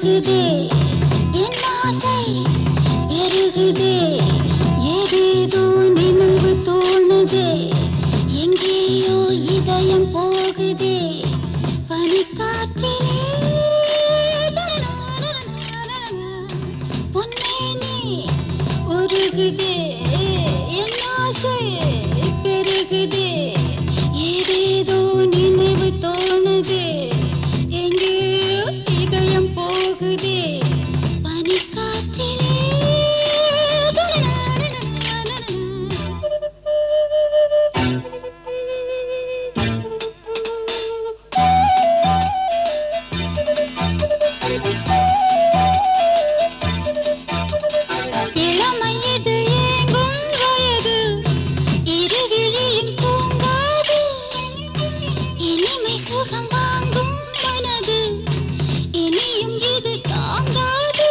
பெருகுதே என் ஆசை பெருகுதே ஏதேதோ நினைவு தோணுதே எங்கேயோ இதயம் போகுதே பனிக்காற்றிலே பொன்னேனே உருகுதே என் ஆசை பெருகுதே ஏதேதோ நினைவு தோணுதே எங்கேயோ இதயம் போகுதே பனிக்காற்றிலே இளமை இது ஏங்கும் வயது இருவிழியும் தூங்காது இனிமை சுகம் வாங்கும் மனது இனியும் இது தாங்காது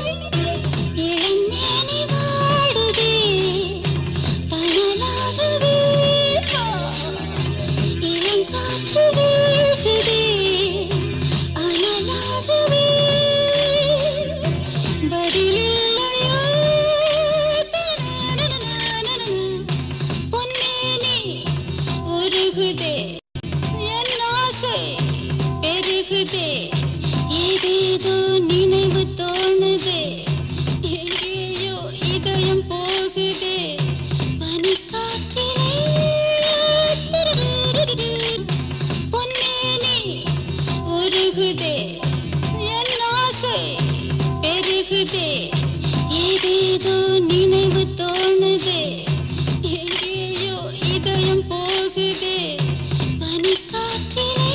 இளமேனி வாடுதே தணலாகவே இளங்காற்று வீசுதே அனலாகவே பதிலில்லையோ பொன்னேனே உருகுதே என் ஆசை பெருகுதே ஏதேதோ நினைவு தோணுதே எங்கேயோ இதயம் போகுதே பனிக்காற்றிலே பொன்னேனே உருகுதே என் ஆசை பெருகுதே ஏதேதோ நினைவு தோணுதே எங்கேயோ இதயம் போகுதே பனிக்காற்றிலே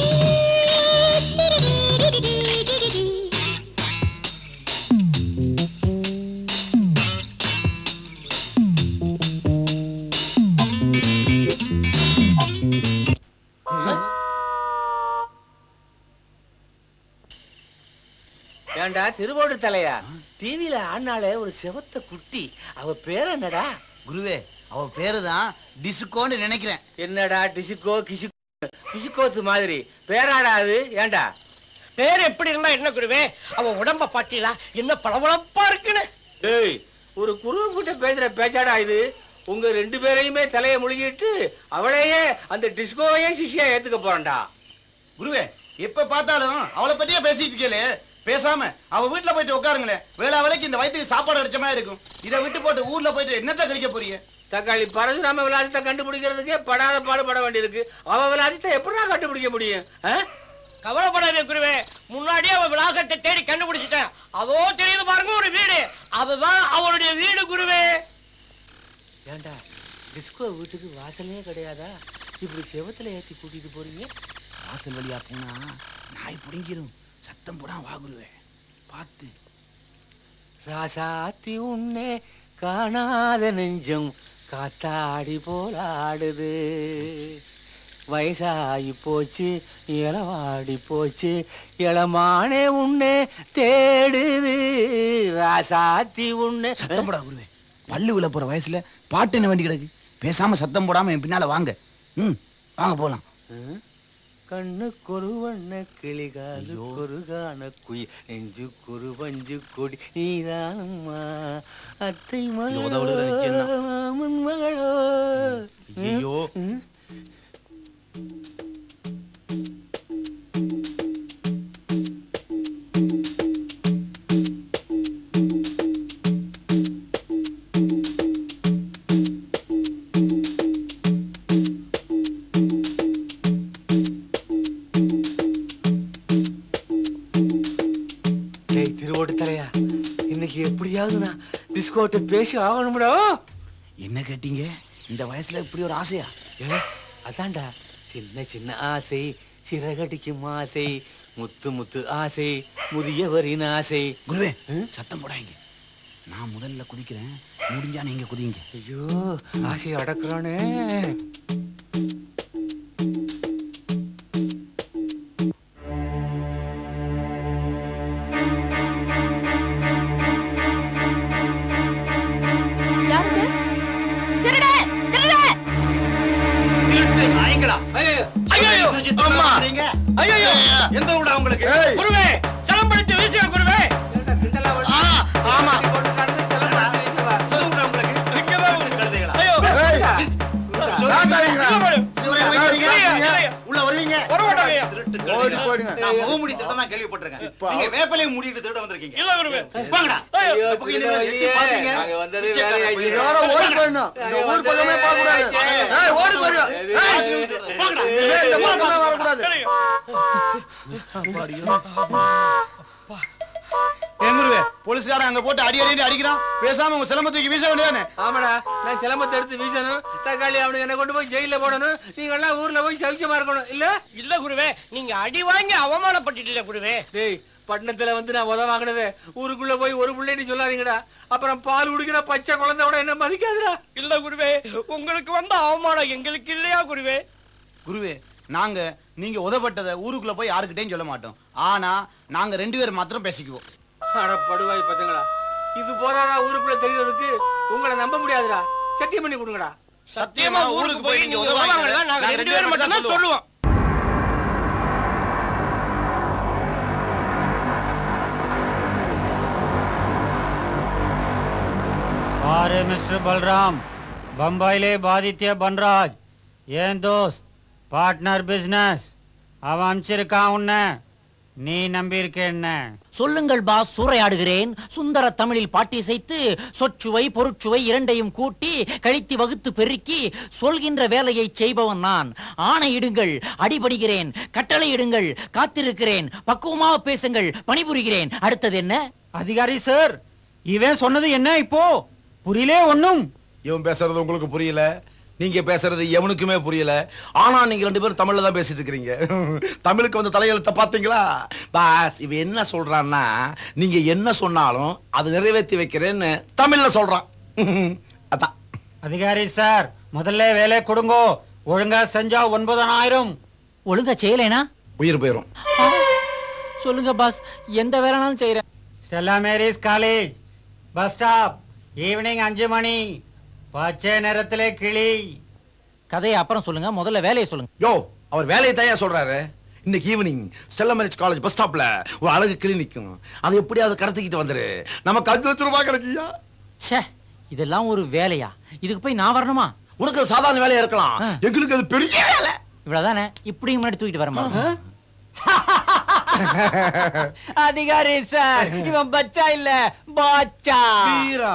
ஏண்டா திருவோடு தலையா டிவியில ஆனாலே ஒரு செவத்த குட்டி அவ பேர் என்னடா குருவே அவ பேரு தான் டிசுக்கோன்னு நினைக்கிறேன் என்னடா டிசிக்கோ கிசிக்கோ கிசிக்கோத்து மாதிரி பேராடா அது ஏண்டா பேர் எப்படி இருந்தா என்ன குருவே அவ உடம்ப பாத்தீங்களா என்ன பளபளப்பா இருக்குன்னு டேய் ஒரு குருவ கிட்ட பேசுற பேச்சாடா இது உங்க ரெண்டு பேரையுமே தலையை முழுகிட்டு அவளையே அந்த டிஸ்கோவையே சிஷியா ஏத்துக்க போறேன்டா குருவே எப்ப பார்த்தாலும் அவளை பத்தியே பேசிட்டு இருக்கே பேசாம அவ வீட்டுல போயிட்டு உட்காருங்களேன் வேளா வேலைக்கு இந்த வயிற்றுக்கு சாப்பாடு அடிச்ச மாதிரி இருக்கும் இதை விட்டு போட்டு ஊர்ல போயிட்டு என்னத்த கழிக்க போறீங்க தக்காளி பரசுராம விலாசத்தை கண்டுபிடிக்கிறதுக்கே படாத பாடுபட வேண்டியிருக்கு அவ விலாசத்தை எப்படிடா கண்டுபிடிக்க முடியும் ஆ? கவலைப்படாதே குருவே முன்னாடியே அவ விலாசத்தை தேடி கண்டுபிடிச்சிட்டேன் அதோ தெரியுது பாருங்க ஒரு வீடு அதுதான் அவளுடைய வீடு குருவே ஏண்டா டிஸ்கோ வீட்டுக்கு வாசலே கிடையாதா இப்படி செவத்துல ஏத்தி கூட்டிட்டு போறீங்க வாசல் வழியா போனா நாய் புடுங்கிரும் சத்தம் போடாம வா குருவே பார்த்து ராசாத்தி உன்னே காணாத நெஞ்சம் காத்தாடி போலாடுது வயசாகி போச்சு இளவாடி போச்சு இளமானே உன்னே தேடுது ராசாத்தி உன்னே சத்தம் போடா குருவே பல்லு விழ போற வயசுல பாட்டு என்ன வேண்டி கிடக்கு பேசாம சத்தம் போடாம என் பின்னால வாங்க ம் வாங்க போலாம் கண்ணுக்கொரு வண்ண கிளிகாலு கொருகான குயில் நெஞ்சு குரு பஞ்சு கொடி நீதானம்மா அத்தை இது உதவுல நிச்சயம் தான். மாமன் மகளோ ஐயோ ம்? டேய் திருவோடு தலையா இன்னைக்கு எப்படியாவது நான் டிஸ்கோட்ட பேசி ஆகணும்டா என்ன கேட்டீங்க இந்த வயசுல இப்படி ஒரு ஆசையா ஏ, அதான்டா சின்ன சின்ன ஆசை சிறகடிக்கும் ஆசை முத்து முத்து ஆசை முதியவரின் ஆசை குருவே சத்தம் போடாங்க நான் முதல்ல குதிக்கிறேன் முடிஞ்சா நீங்க குதிங்க ஐயோ ஆசையை அடக்குறானே யாருக்கு திருட திருட திருட்டு நாய்களா ஐயோ அம்மா ஐயோ எந்த ஊடா உங்களுக்கு குருவே சலம் படித்து வீசுங்க குருவே ஓடி போடுங்க நான் முகமூடி திருட தான் கேள்விப்பட்டிருக்கேன் நீங்க வேப்பிலையும் மூடிட்டு திருட வந்திருக்கீங்க இல்ல குருவே போங்கடா ஐயோ, ஐயோ, இந்த பக்கம் திருட இனிமே எட்டி இல்லையே. பாத்தீங்க. நாங்க வந்தது பிச்சைக்கார வேலையாச்சு. பையன். இதோட ஓடி போயிடணும் இந்த ஊர் பக்கமே பார்க்க கூடாது ஏய் ஓடி போயிடும் போங்கடா. இந்த பக்கமே வரக்கூடாது ஏன் குருவே போலீஸ்காரன் அங்க போட்டு அடி அடி அடிக்கிறான் பேசாம உங்க சிலம்ப தூக்கி வீச வேண்டியதானே ஆமாடா நான் சிலம்பத்தை எடுத்து வீசணும் தக்காளி அவனுக்கு என்ன கொண்டு போய் ஜெயில போடணும் நீங்க எல்லாம் ஊர்ல போய் சௌக்கியமா இருக்கணும் இல்ல இல்ல குருவே நீங்க அடி வாங்கி அவமானப்பட்டுட்டீங்க குருவே டேய் பட்டணத்துல வந்து நான் உத வாங்கினது ஊருக்குள்ள போய் ஒரு பிள்ளைன்னு சொல்லாதீங்கடா அப்புறம் பால் குடிக்கிற பச்சை குழந்தையோட என்ன மதிக்காதுடா இல்ல குருவே உங்களுக்கு வந்த அவமானம் எங்களுக்கு இல்லையா குருவே குருவே நாங்க நீங்க உதப்பட்டதை ஊருக்குள்ள போய் யாருக்கிட்டையும் சொல்ல மாட்டோம் ஆனா நாங்க ரெண்டு பேரும் மாத்திரம் பேசிக்குவோம் அட படுவாய் பசங்களா இது போறாரா ஊருக்குள்ள தெரியறதுக்கு உங்களை நம்ப முடியாதுடா சத்தியம் பண்ணி கொடுங்கடா சத்தியமா ஊருக்கு போய் நீங்க உதவாங்கன்னா நாங்க ரெண்டு பேரும் மட்டும் தான் சொல்லுவோம் பாரு மிஸ்டர் பல்ராம் பம்பாயிலே பாதித்ய பன்ராஜ் ஏன் தோஸ்த் பார்ட்னர் பிசினஸ் அவன் அனுப்பிச்சிருக்கான் உன்னை நீ நம்பியிருக்க என்ன சொல்லுங்கள் பாஸ் சூறையாடுகிறேன் சுந்தர தமிழில் பாட்டிசைத்து சொற்சுவை பொருட்சுவை இரண்டையும் கூட்டி கழித்து வகுத்து பெருக்கி சொல்கின்ற வேலையை செய்பவன் நான் ஆணையிடுங்கள் அடிபடுகிறேன் கட்டளையிடுங்கள் காத்திருக்கிறேன் பக்குவமாக பேசுங்கள் பணிபுரிகிறேன் அடுத்தது என்ன அதிகாரி சார் இவன் சொன்னது என்ன இப்போ புரியலே ஒண்ணும் இவன் பேசுறது உங்களுக்கு புரியல நீங்க பேசுறது எவனுக்குமே புரியல ஆனா நீங்க ரெண்டு பேரும் தமிழ்ல தான் பேசிட்டு இருக்கிறீங்க தமிழுக்கு வந்து தலையெழுத்த பாத்தீங்களா பாஸ் இவன் என்ன சொல்றான்னா நீங்க என்ன சொன்னாலும் அதை நிறைவேற்றி வைக்கிறேன்னு தமிழ்ல சொல்றான் அதான் அதிகாரி சார் முதல்ல வேலை கொடுங்கோ ஒழுங்கா செஞ்சா ஒன்பதனாயிரம் ஒழுங்கா செய்யலைனா உயிர் போயிரும் சொல்லுங்க பாஸ் எந்த வேலைனாலும் செய்யறேன் Stella Maris college bus stop evening அஞ்சு மணி பச்சை நிறத்திலே கிளி கதையை அப்புறம் சொல்லுங்க முதல்ல வேலையை சொல்லுங்க யோ அவர் வேலையை தயா சொல்றாரு இன்னைக்கு evening Stella Maris college bus ஸ்டாப்ல ஒரு அழகு கிளி நிக்கும் அதை எப்படியாவது கடத்திக்கிட்டு வந்துரு நமக்கு அஞ்சு லட்சம் ரூபாய் கிடைக்கியா ச்சே இதெல்லாம் ஒரு வேலையா இதுக்கு போய் நான் வரணுமா உனக்கு அது சாதாரண வேலையா இருக்கலாம் ஆ. எங்களுக்கு அது பெரிய வேலை இவ்வளவுதானே இப்படியும் முன்னாடி தூக்கிட்டு வரமா அதிகாரி சார் இவன் பச்சா இல்ல பாச்சா வீரா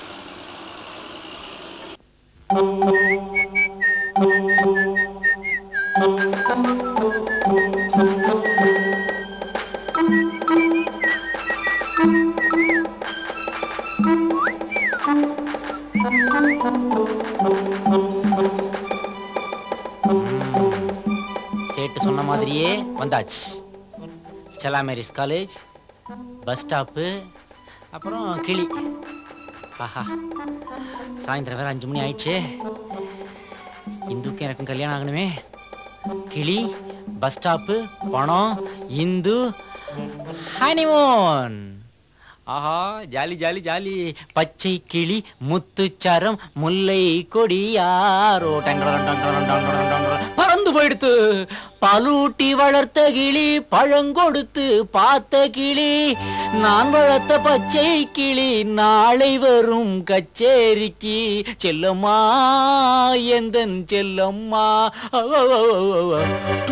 சேட்டு சொன்ன மாதிரியே வந்தாச்சு Stella Maris college bus stop அப்புறம் கிளி ஆஹா சாயந்தரம் வேற அஞ்சு மணி ஆயிடுச்சு இந்துக்கும் எனக்கும் கல்யாணம் ஆகணுமே கிளி பஸ் ஸ்டாப்பு பணம் இந்து ஹனிமூன் ஆஹா ஜாலி ஜாலி ஜாலி பச்சை கிளி முத்துச்சரம் முல்லை கொடியாரோ டங்கரம் டங்கரம் டங்கரம் டங்கரம் பறந்து போயிடுத்து பலூட்டி வளர்த்த கிளி பழங்கொடுத்து பார்த்த கிளி நான் வளர்த்த பச்சை கிளி நாளை வரும் கச்சேரிக்கு செல்லம்மா எந்தன் செல்லம்மா அவ் அவ் அவ் அவ் அவ்.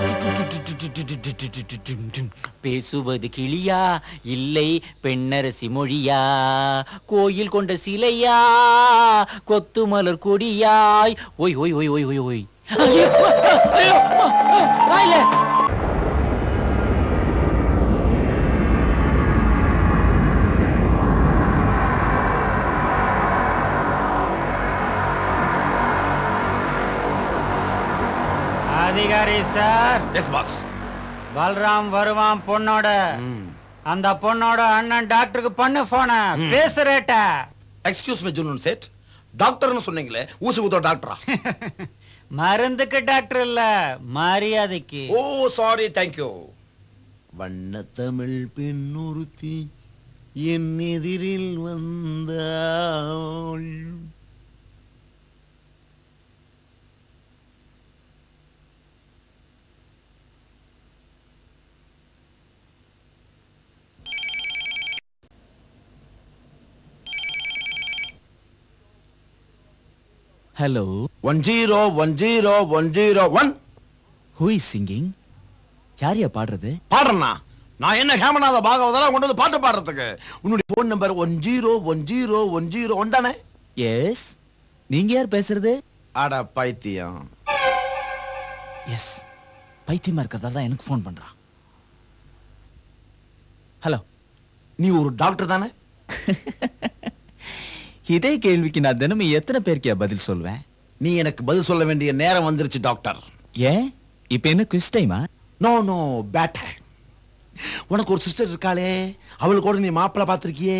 பேசுவது கிளியா இல்லை பெண்ணரசி மொழியா கோயில் கொண்ட சிலையா கொத்து மலர் கொடியாய் ஒய் ஒய் ஒய் ஒய் ஒய் ஒய் ஐயோ, ஐயோ, வாயில. அதிகாரி சார் எஸ் பாஸ் பல்ராம் வருவான் பொண்ணோட அந்த பொண்ணோட அண்ணன் டாக்டருக்கு பண்ணு போன பேசுறேட்ட எக்ஸ்கியூஸ் மீ ஜூனன் செட் டாக்டர்னு சொன்னீங்களே ஊசி குத்துற டாக்டரா மருந்துக்கு டாக்டர் இல்ல மரியாதைக்கு ஓ சாரி தேங்க்யூ வண்ண தமிழ் பெண் ஒருத்தி என் எதிரில் வந்தாள் Hello, one zero one zero one zero one who is singing? யாரையா பாடுறது பாடுறேன்னா நான் என்ன ஹேமநாத பாகவதெல்லாம் கொண்டு வந்து பாட்டு பாடுறதுக்கு உன்னுடைய phone number one zero one zero one zero one தானே எஸ் நீங்க யார் பேசுறது அட பைத்தியம் எஸ் பைத்தியமா இருக்கிறதால தான் எனக்கு ஃபோன் பண்றான் ஹலோ நீ ஒரு டாக்டர் தானே இதே கேள்விக்கு நான் தினமும் எத்தனை பேருக்கு பதில் சொல்வேன் நீ எனக்கு பதில் சொல்ல வேண்டிய நேரம் வந்துருச்சு டாக்டர் ஏன் இப்ப என்ன குவிஸ் டைமா நோ நோ பேட் உனக்கு ஒரு சிஸ்டர் இருக்காளே அவளுக்கு கூட நீ மாப்பிள்ளை பார்த்திருக்கியே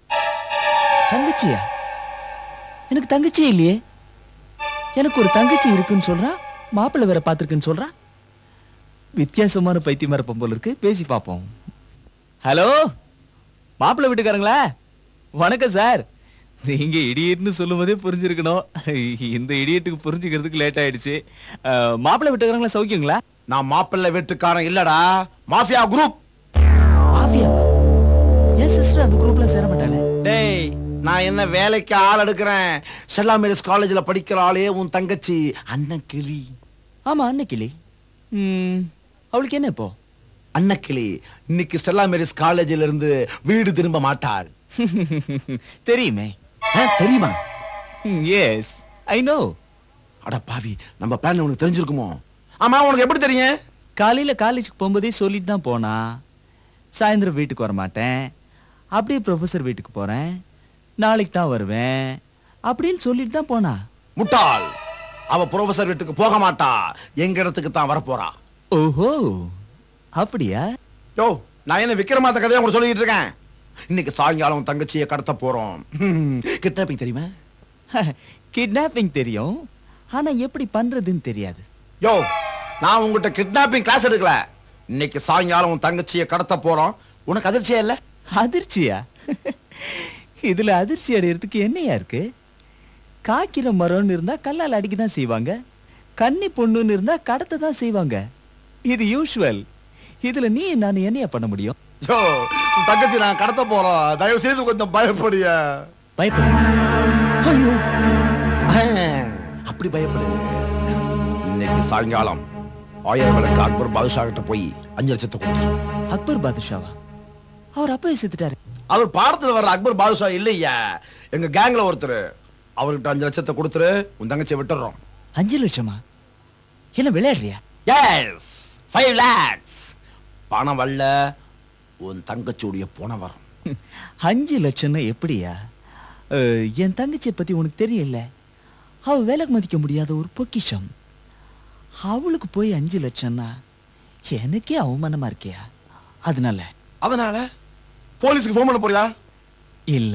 தங்கச்சியா எனக்கு தங்கச்சியே இல்லையே எனக்கு ஒரு தங்கச்சி இருக்குன்னு சொல்றா மாப்பிள்ளை வேற பாத்திருக்குன்னு சொல்றா வித்தியாசமான பைத்தியம் இருப்போம் போல இருக்கு பேசி பார்ப்போம் ஹலோ மாப்பிள்ளை வீட்டுக்காரங்களா வணக்கம் சார் நீங்க இடியட்னு சொல்லும் போதே புரிஞ்சிருக்கணும் இந்த இடியட்டுக்கு புரிஞ்சுக்கிறதுக்கு லேட் ஆயிடுச்சு அஹ், மாப்பிள்ளை வீட்டுக்காரங்களா சௌக்கியங்களா நான் மாப்பிள்ளை வீட்டுக்காரன் இல்லடா மாஃபியா குரூப் மாஃபியா என் சிஸ்டர் அந்த குரூப்ல சேர மாட்டாளே டேய் நான் என்ன வேலைக்கு ஆள் எடுக்கிறேன் செல்லா மேரிஸ் காலேஜ்ல படிக்கிற ஆளே உன் தங்கச்சி அண்ணன் கிளி ஆமா அன்னைக்கிளி ம், அவளுக்கு என்ன இப்போ அன்னக்கிளி இன்னைக்கு ஸ்டெல்லா மேரிஸ் காலேஜில் இருந்து வீடு திரும்ப மாட்டாள் தெரியுமே ஆ, தெரியுமா எஸ் ஐ நோ அட பாவி நம்ம பிளான் உனக்கு தெரிஞ்சிருக்குமோ ஆமா உனக்கு எப்படி தெரியும் காலையில காலேஜுக்கு போகும்போதே சொல்லிட்டு தான் போனா சாயந்தரம் வீட்டுக்கு வர மாட்டேன் அப்படியே ப்ரொஃபசர் வீட்டுக்கு போறேன் நாளைக்கு தான் வருவேன் அப்படின்னு சொல்லிட்டு தான் போனா முட்டாள் அவ ப்ரொஃபசர் வீட்டுக்கு போக மாட்டா எங்க இடத்துக்கு தான் வரப்போறா ஓஹோ அப்படியா யோ நான் என்ன விக்ரமாத்த கதையை உங்களுக்கு சொல்லிட்டு இருக்கேன் இன்னைக்கு சாயங்காலம் உன் தங்கச்சியை கடத்த போறோம் கிட்னாப்பிங் தெரியுமா கிட்னாப்பிங் தெரியும் ஆனா எப்படி பண்றதுன்னு தெரியாது யோ நான் உங்ககிட்ட கிட்னாப்பிங் கிளாஸ் எடுக்கல இன்னைக்கு சாயங்காலம் உன் தங்கச்சியை கடத்த போறோம் உனக்கு அதிர்ச்சியா இல்ல அதிர்ச்சியா இதுல அதிர்ச்சி அடையறதுக்கு என்னையா இருக்கு காக்கிற மரம்னு இருந்தா கல்லால் அடிக்க தான் செய்வாங்க கன்னி பொண்ணுன்னு இருந்தா கடத்த தான் செய்வாங்க இது யூஷுவல் இதுல நீ நான் என்னையா பண்ண முடியும் யோ உன் தங்கச்சி நான் கடத்த போறோம் தயவு செய்து கொஞ்சம் பயப்படிய பயப்படு ஐயோ அப்படி பயப்படு இன்னைக்கு சாயங்காலம் ஆயிரம் விளக்கு அக்பர் பாதுஷா கிட்ட போய் அஞ்சு லட்சத்தை கொடுத்துரு அக்பர் பாதுஷாவா அவர் அப்பவே செத்துட்டாரு அவர் பாடத்துல வர்ற அக்பர் பாதுஷா இல்லையா எங்க கேங்ல ஒருத்தர் அவர்கிட்ட அஞ்சு லட்சத்தை கொடுத்துரு உன் தங்கச்சியை விட்டுறோம் அஞ்சு லட்சமா என்ன விளையாடுறியா எஸ் ஃபைவ் லேக்ஸ் பணம் வரல உன் தங்கச்சியுடைய பணம் வரும் அஞ்சு லட்சம்னா எப்படியா அஹ், என் தங்கச்சியை பத்தி உனக்கு தெரியல அவ விலைக்கு மதிக்க முடியாத ஒரு பொக்கிஷம் அவளுக்கு போய் அஞ்சு லட்சம்னா எனக்கே அவமானமா இருக்கியா அதனால அதனால போலீஸ்க்கு ஃபோன் பண்ண போறியா இல்ல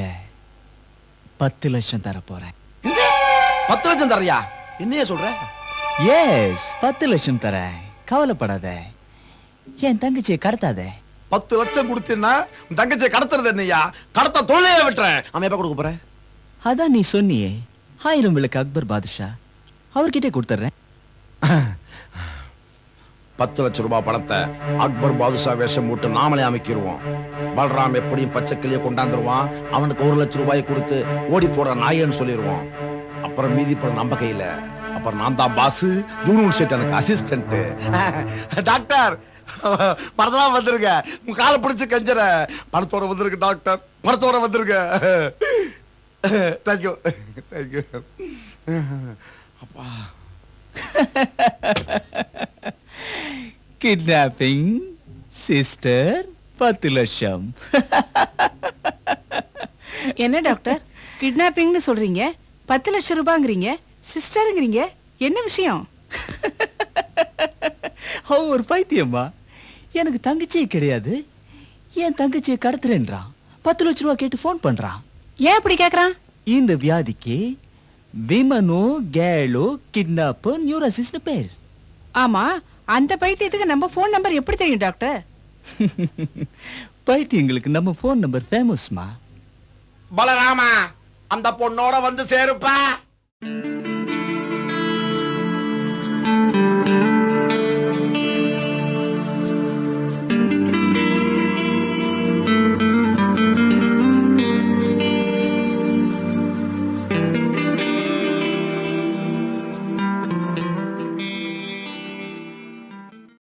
பத்து லட்சம் தர போறேன் பத்து லட்சம் தர்றியா என்னைய சொல்ற எஸ் பத்து லட்சம் தரேன் கவலைப்படாத என் தங்கச்சியை கடத்தாத பத்து லட்சம் கொடுத்தீன்னா உன் தங்கச்சியை கடத்துறது என்னையா கடத்த தொழிலே விட்டுறேன் அவன் எப்ப கொடுக்க போறேன் அதான் நீ சொன்னியே ஆயிரம் விளக்கு அக்பர் பாதுஷா அவர்கிட்டே கொடுத்துட்றேன் பத்து லட்சம் ரூபாய் பணத்தை அக்பர் பாதுஷா வேஷம் போட்டு நாமளே அமைக்கிருவோம் பல்ராம் எப்படியும் பச்சை கிளிய கொண்டாந்துருவான் அவனுக்கு ஒரு லட்சம் ரூபாய் கொடுத்து ஓடி போற நாயன்னு சொல்லிடுவோம் அப்புறம் மீதி பணம் நம்ம கையில அப்புறம் நான் தான் பாஸ் ஜூனூன் செட் எனக்கு அசிஸ்டன்ட் டாக்டர் பணத்தெல்லாம் வந்திருக்க உங்க காலை பிடிச்சு கஞ்சற பணத்தோட வந்திருக்கு டாக்டர் பணத்தோட வந்திருக்க தேங்க்யூ தேங்க்யூ அப்பா கிட்னாப்பிங் சிஸ்டர் பத்து லட்சம் என்ன டாக்டர் கிட்னாப்பிங்னு சொல்றீங்க பத்து லட்சம் ரூபாங்கிறீங்க சிஸ்டருங்கிறீங்க என்ன விஷயம் அவன் ஒரு பைத்தியம்மா எனக்கு தங்கச்சியே கிடையாது என் தங்கச்சியை கடத்துறேன்றான் பத்து லட்ச ரூபா கேட்டு ஃபோன் பண்றான் ஏன் அப்படி கேக்குறான் இந்த வியாதிக்கு விமனோ கேலோ கிட்னாப் நியூரசிஸ்னு பேர் ஆமா அந்த பைத்தியத்துக்கு நம்ம ஃபோன் நம்பர் எப்படி தெரியும் டாக்டர் பைத்தியங்களுக்கு நம்ம ஃபோன் நம்பர் ஃபேமஸ்மா பலராமா அந்த பொண்ணோட வந்து சேருப்பா